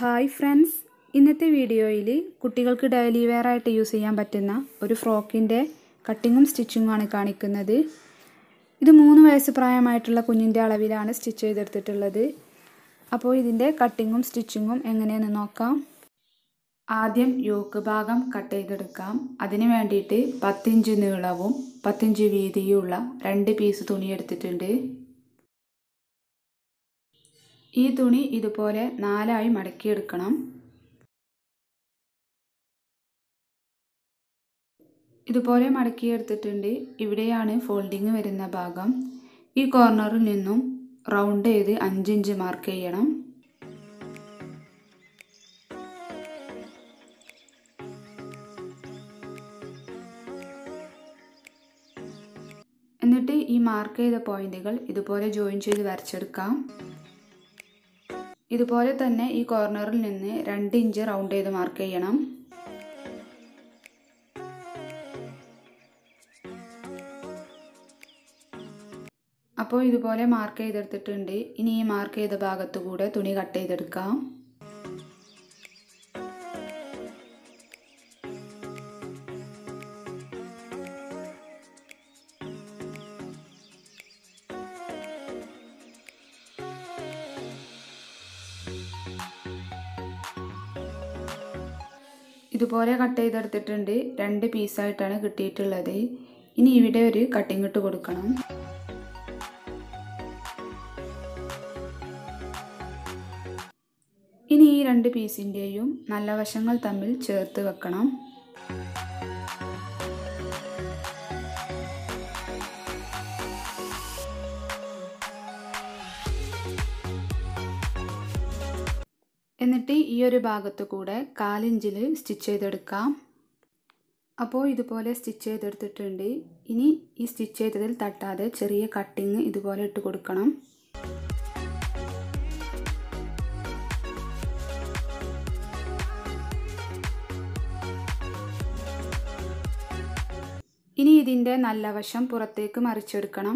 hi friends ഇന്നത്തെ വീഡിയോയിൽ കുട്ടികൾക്ക് ഡെയിലി വെയർ ആയിട്ട് യൂസ് ചെയ്യാൻ പറ്റുന്ന ഒരു ഫ്രോക്കിൻ്റെ കട്ടിങ്ങും സ്റ്റിച്ചിങ്ങും ആണ് കാണിക്കുന്നത് ഇത് മൂന്ന് വയസ്സ് പ്രായമായിട്ടുള്ള കുഞ്ഞിൻ്റെ അളവിലാണ് സ്റ്റിച്ച് ചെയ്തെടുത്തിട്ടുള്ളത് അപ്പോൾ ഇതിൻ്റെ കട്ടിങ്ങും സ്റ്റിച്ചിങ്ങും എങ്ങനെയെന്ന് നോക്കാം ആദ്യം യോക്ക് ഭാഗം കട്ട് ചെയ്തെടുക്കാം അതിന് വേണ്ടിയിട്ട് പത്തിഞ്ച് നീളവും പത്തിഞ്ച് വീതിയുമുള്ള രണ്ട് പീസ് തുണി എടുത്തിട്ടുണ്ട് ഈ തുണി ഇതുപോലെ നാലായി മടക്കിയെടുക്കണം ഇതുപോലെ മടക്കിയെടുത്തിട്ടുണ്ട് ഇവിടെയാണ് ഫോൾഡിങ് വരുന്ന ഭാഗം ഈ കോർണറിൽ നിന്നും റൗണ്ട് ചെയ്ത് അഞ്ചിഞ്ച് മാർക്ക് ചെയ്യണം എന്നിട്ട് ഈ മാർക്ക് ചെയ്ത പോയിന്റുകൾ ഇതുപോലെ ജോയിൻ ചെയ്ത് വരച്ചെടുക്കാം ഇതുപോലെ തന്നെ ഈ കോർണറിൽ നിന്ന് രണ്ട് ഇഞ്ച് റൗണ്ട് ചെയ്ത് മാർക്ക് ചെയ്യണം അപ്പോൾ ഇതുപോലെ മാർക്ക് ചെയ്തെടുത്തിട്ടുണ്ട് ഇനി ഈ മാർക്ക് ചെയ്ത ഭാഗത്തു കൂടെ തുണി കട്ട് ചെയ്തെടുക്കാം ഇതുപോലെ കട്ട് ചെയ്തെടുത്തിട്ടുണ്ട് രണ്ട് പീസായിട്ടാണ് കിട്ടിയിട്ടുള്ളത് ഇനി ഇവിടെ ഒരു കട്ടിങ് ഇട്ട് കൊടുക്കണം ഇനി ഈ രണ്ട് പീസിൻ്റെയും നല്ല വശങ്ങൾ തമ്മിൽ ചേർത്ത് വെക്കണം എന്നിട്ട് ഈ ഒരു ഭാഗത്ത് കൂടെ കാലിഞ്ചിൽ സ്റ്റിച്ച് ചെയ്തെടുക്കാം അപ്പോൾ ഇതുപോലെ സ്റ്റിച്ച് ചെയ്തെടുത്തിട്ടുണ്ട് ഇനി ഈ സ്റ്റിച്ച് ചെയ്തതിൽ തട്ടാതെ ചെറിയ കട്ടിങ് ഇതുപോലെ ഇട്ട് കൊടുക്കണം ഇനി ഇതിൻ്റെ നല്ല വശം പുറത്തേക്ക് മറിച്ചെടുക്കണം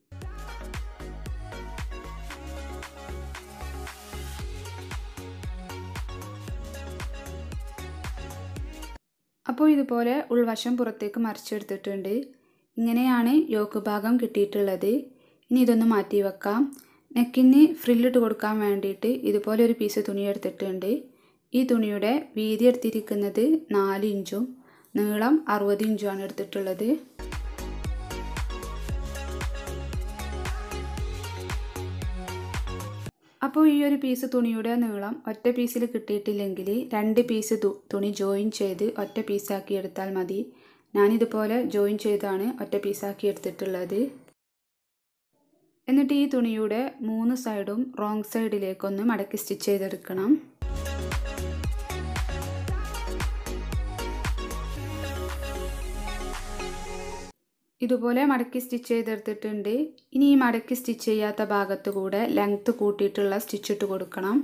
അപ്പോൾ ഇതുപോലെ ഉൾവശം പുറത്തേക്ക് മറിച്ചെടുത്തിട്ടുണ്ട് ഇങ്ങനെയാണ് യോക്ക് ഭാഗം കിട്ടിയിട്ടുള്ളത് ഇനി ഇതൊന്ന് മാറ്റി വെക്കാം നെക്കിന് ഫ്രില്ലിട്ട് കൊടുക്കാൻ വേണ്ടിയിട്ട് ഇതുപോലെ ഒരു പീസ് തുണി എടുത്തിട്ടുണ്ട് ഈ തുണിയുടെ വീതി എടുത്തിരിക്കുന്നത് നാല് ഇഞ്ചും നീളം അറുപത് ഇഞ്ചുമാണ് എടുത്തിട്ടുള്ളത് അപ്പോൾ ഈ ഒരു പീസ് തുണിയുടെ നീളം ഒറ്റ പീസിൽ കിട്ടിയിട്ടില്ലെങ്കിൽ രണ്ട് പീസ് തുണി ജോയിൻ ചെയ്ത് ഒറ്റ പീസാക്കി എടുത്താൽ മതി ഞാനിതുപോലെ ജോയിൻ ചെയ്താണ് ഒറ്റ പീസാക്കി എടുത്തിട്ടുള്ളത് എന്നിട്ട് ഈ തുണിയുടെ മൂന്ന് സൈഡും റോങ് സൈഡിലേക്കൊന്ന് മടക്കി സ്റ്റിച്ച് ചെയ്തെടുക്കണം ഇതുപോലെ മടക്കി സ്റ്റിച്ച് ചെയ്തെടുത്തിട്ടുണ്ട് ഇനി ഈ മടക്കി സ്റ്റിച്ച് ചെയ്യാത്ത ഭാഗത്ത് കൂടെ ലെങ്ത്ത് കൂട്ടിയിട്ടുള്ള സ്റ്റിച്ച് ഇട്ട് കൊടുക്കണം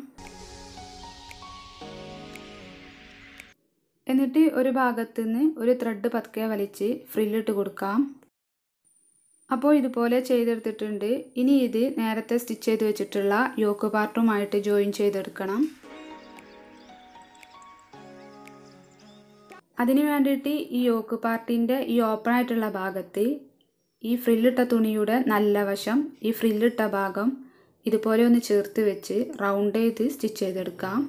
എന്നിട്ട് ഒരു ഭാഗത്ത് നിന്ന് ഒരു ത്രെഡ് പതുക്കെ വലിച്ച് ഫ്രില്ലിട്ട് കൊടുക്കാം അപ്പോൾ ഇതുപോലെ ചെയ്തെടുത്തിട്ടുണ്ട് ഇനി ഇത് നേരത്തെ സ്റ്റിച്ച് ചെയ്ത് വെച്ചിട്ടുള്ള യോക്ക് പാർട്ടുമായിട്ട് ജോയിൻ ചെയ്തെടുക്കണം അതിന് വേണ്ടിയിട്ട് ഈ യോക്ക് പാർട്ടിൻ്റെ ഈ ഓപ്പൺ ആയിട്ടുള്ള ഭാഗത്ത് ഈ ഫ്രില്ലിട്ട തുണിയുടെ നല്ല വശം ഈ ഫ്രില്ലിട്ട ഭാഗം ഇതുപോലെ ഒന്ന് ചേർത്ത് വെച്ച് റൗണ്ട് ചെയ്ത് സ്റ്റിച്ച് ചെയ്തെടുക്കാം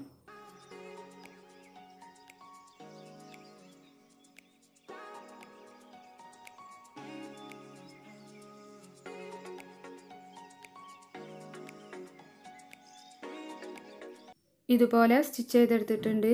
ഇതുപോലെ സ്റ്റിച്ച് ചെയ്തെടുത്തിട്ടുണ്ട്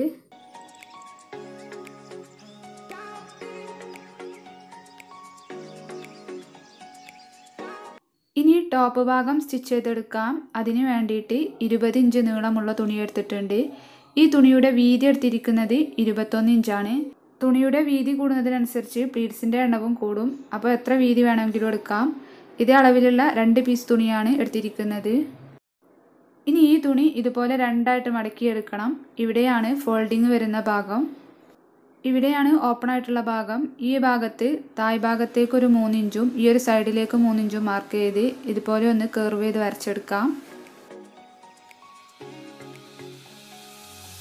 ഇനി ടോപ്പ് ഭാഗം സ്റ്റിച്ച് ചെയ്തെടുക്കാം അതിന് വേണ്ടിയിട്ട് ഇരുപത് ഇഞ്ച് നീളമുള്ള തുണി എടുത്തിട്ടുണ്ട് ഈ തുണിയുടെ വീതി എടുത്തിരിക്കുന്നത് ഇരുപത്തൊന്ന് ഇഞ്ചാണ് തുണിയുടെ വീതി കൂടുന്നതിനനുസരിച്ച് പ്ലീറ്റ്സിൻ്റെ എണ്ണവും കൂടും അപ്പോൾ എത്ര വീതി വേണമെങ്കിലും എടുക്കാം ഇതേ അളവിലുള്ള രണ്ട് പീസ് തുണിയാണ് എടുത്തിരിക്കുന്നത് ഇനി ഈ തുണി ഇതുപോലെ രണ്ടായിട്ട് മടക്കിയെടുക്കണം ഇവിടെയാണ് ഫോൾഡിങ് വരുന്ന ഭാഗം ഇവിടെയാണ് ഓപ്പൺ ആയിട്ടുള്ള ഭാഗം ഈ ഭാഗത്ത് തായ് ഭാഗത്തേക്ക് ഒരു മൂന്നിഞ്ചും ഈ ഒരു സൈഡിലേക്ക് മൂന്നിഞ്ചും മാർക്ക് ചെയ്ത് ഇതുപോലെ ഒന്ന് കർവ് ചെയ്ത് വരച്ചെടുക്കാം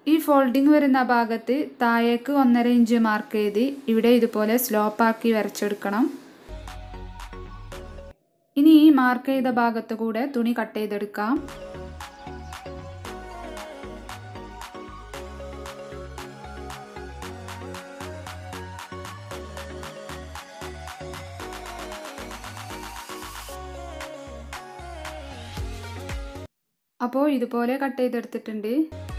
ഈ ഫോൾഡിങ് വരുന്ന ഭാഗത്ത് താഴേക്ക് ഒന്നര ഇഞ്ച് മാർക്ക് ചെയ്ത് ഇവിടെ ഇതുപോലെ സ്ലോപ്പാക്കി വരച്ചെടുക്കണം ഇനി ഈ മാർക്ക് ചെയ്ത ഭാഗത്ത് കൂടെ തുണി കട്ട് ചെയ്തെടുക്കാം അപ്പോൾ ഇതുപോലെ കട്ട് ചെയ്തെടുത്തിട്ടുണ്ട്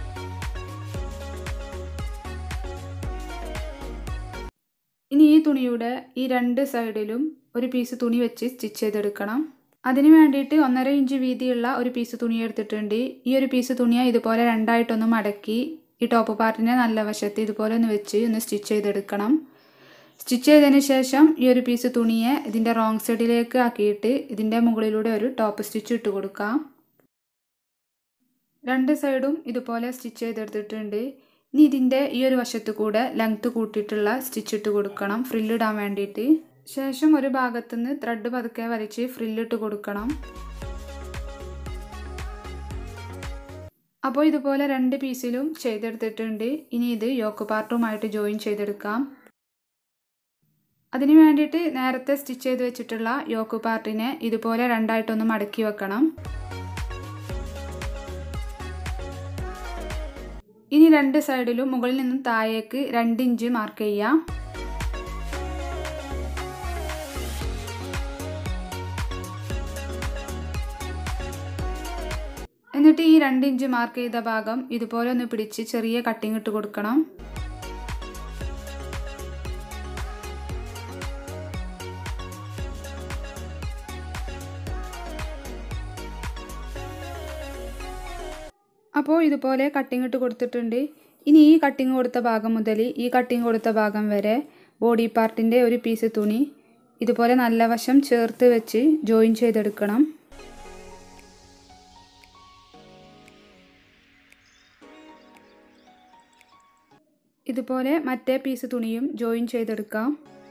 ഇനി ഈ തുണിയുടെ ഈ രണ്ട് സൈഡിലും ഒരു പീസ് തുണി വെച്ച് സ്റ്റിച്ച് ചെയ്തെടുക്കണം അതിന് വേണ്ടിയിട്ട് ഒന്നര ഇഞ്ച് വീതിയുള്ള ഒരു പീസ് തുണി എടുത്തിട്ടുണ്ട് ഈ ഒരു പീസ് തുണിയെ ഇതുപോലെ രണ്ടായിട്ടൊന്ന് മടക്കി ഈ ടോപ്പ് പാർട്ടിനെ നല്ല വശത്ത് ഇതുപോലെ ഒന്ന് വെച്ച് ഒന്ന് സ്റ്റിച്ച് ചെയ്തെടുക്കണം സ്റ്റിച്ച് ചെയ്തതിന് ശേഷം ഈ ഒരു പീസ് തുണിയെ ഇതിൻ്റെ റോങ് സൈഡിലേക്ക് ആക്കിയിട്ട് ഇതിൻ്റെ മുകളിലൂടെ ഒരു ടോപ്പ് സ്റ്റിച്ച് ഇട്ട് കൊടുക്കാം രണ്ട് സൈഡും ഇതുപോലെ സ്റ്റിച്ച് ചെയ്തെടുത്തിട്ടുണ്ട് ഇനി ഇതിൻ്റെ ഈ ഒരു വശത്ത് കൂടെ ലെങ്ത്ത് കൂട്ടിയിട്ടുള്ള സ്റ്റിച്ച് ഇട്ട് കൊടുക്കണം ഫ്രില്ലിടാൻ വേണ്ടിയിട്ട് ശേഷം ഒരു ഭാഗത്തുനിന്ന് ത്രെഡ് പതുക്കെ വലിച്ച് ഫ്രില്ലിട്ട് കൊടുക്കണം അപ്പോൾ ഇതുപോലെ രണ്ട് പീസിലും ചെയ്തെടുത്തിട്ടുണ്ട് ഇനി ഇത് യോക്ക് പാർട്ടുമായിട്ട് ജോയിൻ ചെയ്തെടുക്കാം അതിന് വേണ്ടിയിട്ട് നേരത്തെ സ്റ്റിച്ച് ചെയ്ത് വെച്ചിട്ടുള്ള യോക്ക് പാർട്ടിനെ ഇതുപോലെ രണ്ടായിട്ടൊന്ന് മടക്കി വെക്കണം ഇനി രണ്ട് സൈഡിലും മുകളിൽ നിന്നും താഴേക്ക് രണ്ട് ഇഞ്ച് മാർക്ക് ചെയ്യാം എന്നിട്ട് ഈ രണ്ട് ഇഞ്ച് മാർക്ക് ചെയ്ത ഭാഗം ഇതുപോലെ ഒന്ന് പിടിച്ച് ചെറിയ കട്ടിങ് ഇട്ട് കൊടുക്കണം അപ്പോൾ ഇതുപോലെ കട്ടിങ് ഇട്ട് കൊടുത്തിട്ടുണ്ട് ഇനി ഈ കട്ടിങ് കൊടുത്ത ഭാഗം മുതൽ ഈ കട്ടിങ് കൊടുത്ത ഭാഗം വരെ ബോഡി പാർട്ടിൻ്റെ ഒരു പീസ് തുണി ഇതുപോലെ നല്ല വശം ചേർത്ത് വെച്ച് ജോയിൻ ചെയ്തെടുക്കണം ഇതുപോലെ മറ്റേ പീസ് തുണിയും ജോയിൻ ചെയ്തെടുക്കാം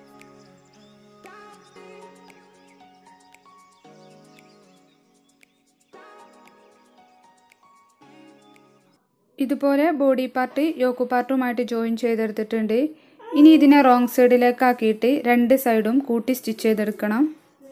ഇതുപോലെ ബോഡി പാർട്ട് യോക്കു പാർട്ടുമായിട്ട് ജോയിൻ ചെയ്തെടുത്തിട്ടുണ്ട് ഇനി ഇതിനെ റോങ് സൈഡിലേക്ക് ആക്കിയിട്ട് രണ്ട് സൈഡും കൂട്ടി സ്റ്റിച്ച് ചെയ്തെടുക്കണം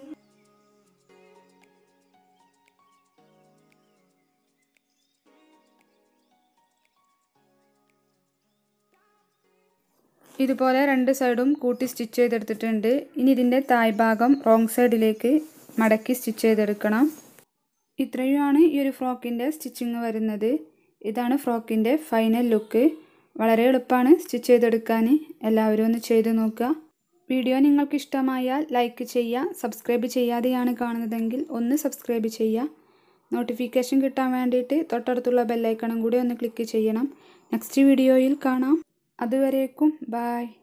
ഇതുപോലെ രണ്ട് സൈഡും കൂട്ടി സ്റ്റിച്ച് ചെയ്തെടുത്തിട്ടുണ്ട് ഇനി ഇതിൻ്റെ തായ്ഭാഗം റോങ് സൈഡിലേക്ക് മടക്കി സ്റ്റിച്ച് ചെയ്തെടുക്കണം ഇത്രയുമാണ് ഈ ഒരു ഫ്രോക്കിൻ്റെ സ്റ്റിച്ചിങ് വരുന്നത് ഇതാണ് ഫ്രോക്കിൻ്റെ ഫൈനൽ ലുക്ക് വളരെ എളുപ്പമാണ് സ്റ്റിച്ച് ചെയ്തെടുക്കാൻ എല്ലാവരും ഒന്ന് ചെയ്ത് നോക്കുക വീഡിയോ നിങ്ങൾക്ക് ഇഷ്ടമായാൽ ലൈക്ക് ചെയ്യുക സബ്സ്ക്രൈബ് ചെയ്യാതെയാണ് കാണുന്നതെങ്കിൽ ഒന്ന് സബ്സ്ക്രൈബ് ചെയ്യുക നോട്ടിഫിക്കേഷൻ കിട്ടാൻ വേണ്ടിയിട്ട് തൊട്ടടുത്തുള്ള ബെല്ലൈക്കണും കൂടി ഒന്ന് ക്ലിക്ക് ചെയ്യണം നെക്സ്റ്റ് വീഡിയോയിൽ കാണാം അതുവരേക്കും ബായ്